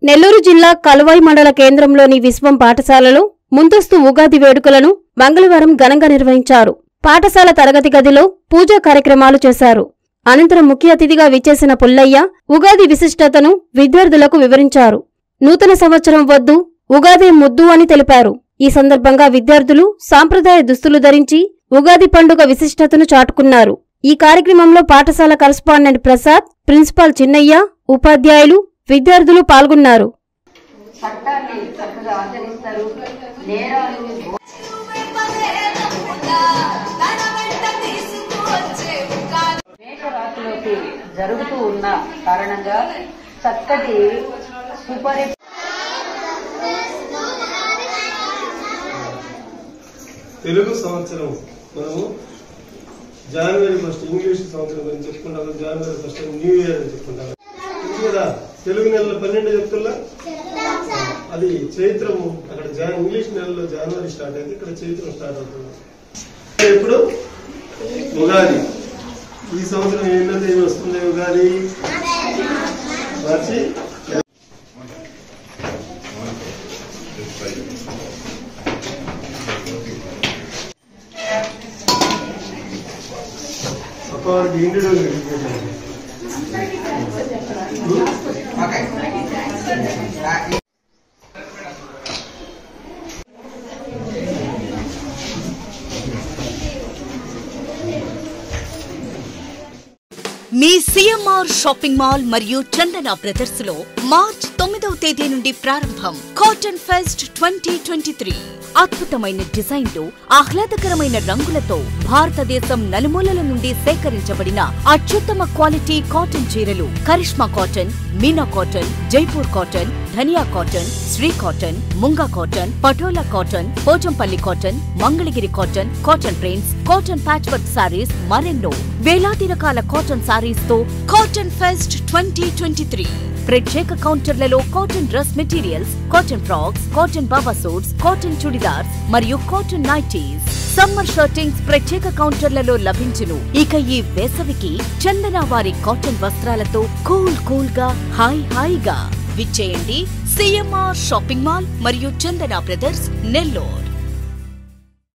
నెల్లూరు జిల్లా కలువాయి మండల కేంద్రంలోని విశ్వం పాఠశాలలో ముందస్తు ఉగాది వేడుకలను మంగళవారం ఘనంగా నిర్వహించారు పాఠశాల తరగతి గదిలో పూజా కార్యక్రమాలు చేశారు అనంతరం ముఖ్య అతిథిగా విచ్చేసిన పుల్లయ్య ఉగాది విశిష్టతను విద్యార్థులకు వివరించారు నూతన సంవత్సరం వద్దు ఉగాది ముద్దు అని తెలిపారు ఈ సందర్భంగా విద్యార్థులు సాంప్రదాయ దుస్తులు ధరించి ఉగాది పండుగ విశిష్టతను చాటుకున్నారు ఈ కార్యక్రమంలో పాఠశాల కరస్పాండెంట్ ప్రసాద్ ప్రిన్సిపాల్ చిన్నయ్య ఉపాధ్యాయులు విద్యార్థులు పాల్గొన్నారు చట్టాన్ని చక్కగా ఆచరిస్తారు నేరాలు మేషరాశిలోకి జరుగుతూ ఉన్న కారణంగా చక్కటి సుపరి తెలుగు సంవత్సరం మనము జనవరి ఫస్ట్ ఇంగ్లీష్ సంవత్సరం గురించి చెప్పుకుంటాం జనవరి ఫస్ట్ న్యూ ఇయర్ అని చెప్పుకుంటాం ఇది కదా తెలుగు నెలల పన్నెండు చెప్తున్నా అది చైత్రము అక్కడ జా- ఇంగ్లీష్ నెలలో జనవరి స్టార్ట్ అయింది ఇక్కడ చైత్రం స్టార్ట్ అవుతుంది ఇప్పుడు ఉగాది ఈ సంవత్సరం ఏంటంటే ఏమి వస్తుంది ఉగాది మార్చి అప్పటికి ఇండియన్ మీ సిఎంఆర్ షాపింగ్ మాల్ మరియు చందన బ్రదర్స్ లో మార్చ్ తొమ్మిదవ తేదీ నుండి ప్రారంభం cotton fest twenty twenty three అద్భుతమైన డిజైన్లు ఆహ్లాదకరమైన రంగులతో భారతదేశం నలుమూలల నుండి సేకరించబడిన అత్యుత్తమ క్వాలిటీ కాటన్ చీరలు Karishma cotton Meena cotton Jaipur cotton Dhaniya cotton Shri cotton Munga cotton Patola cotton Pochampally cotton Mangalagiri cotton cotton prints cotton patch work sarees మరెన్నో వేలాది రకాల కాటన్ సారీస్ తో cotton fest twenty twenty three ప్రత్యేక కౌంటర్లలో cotton dress materials cotton frocks cotton baba suits cotton churidars మరియు cotton nighties summer shirtings ప్రత్యేక కౌంటర్లలో లభించును ఇక ఈ వేసవికి చందన వారి కాటన్ వస్త్రాలతో కూల్ కూల్ గా హాయ్ హాయిగా విచ్చేయండి సిఎంఆర్ షాపింగ్ మాల్ మరియు చందన బ్రదర్స్ నెల్లూరు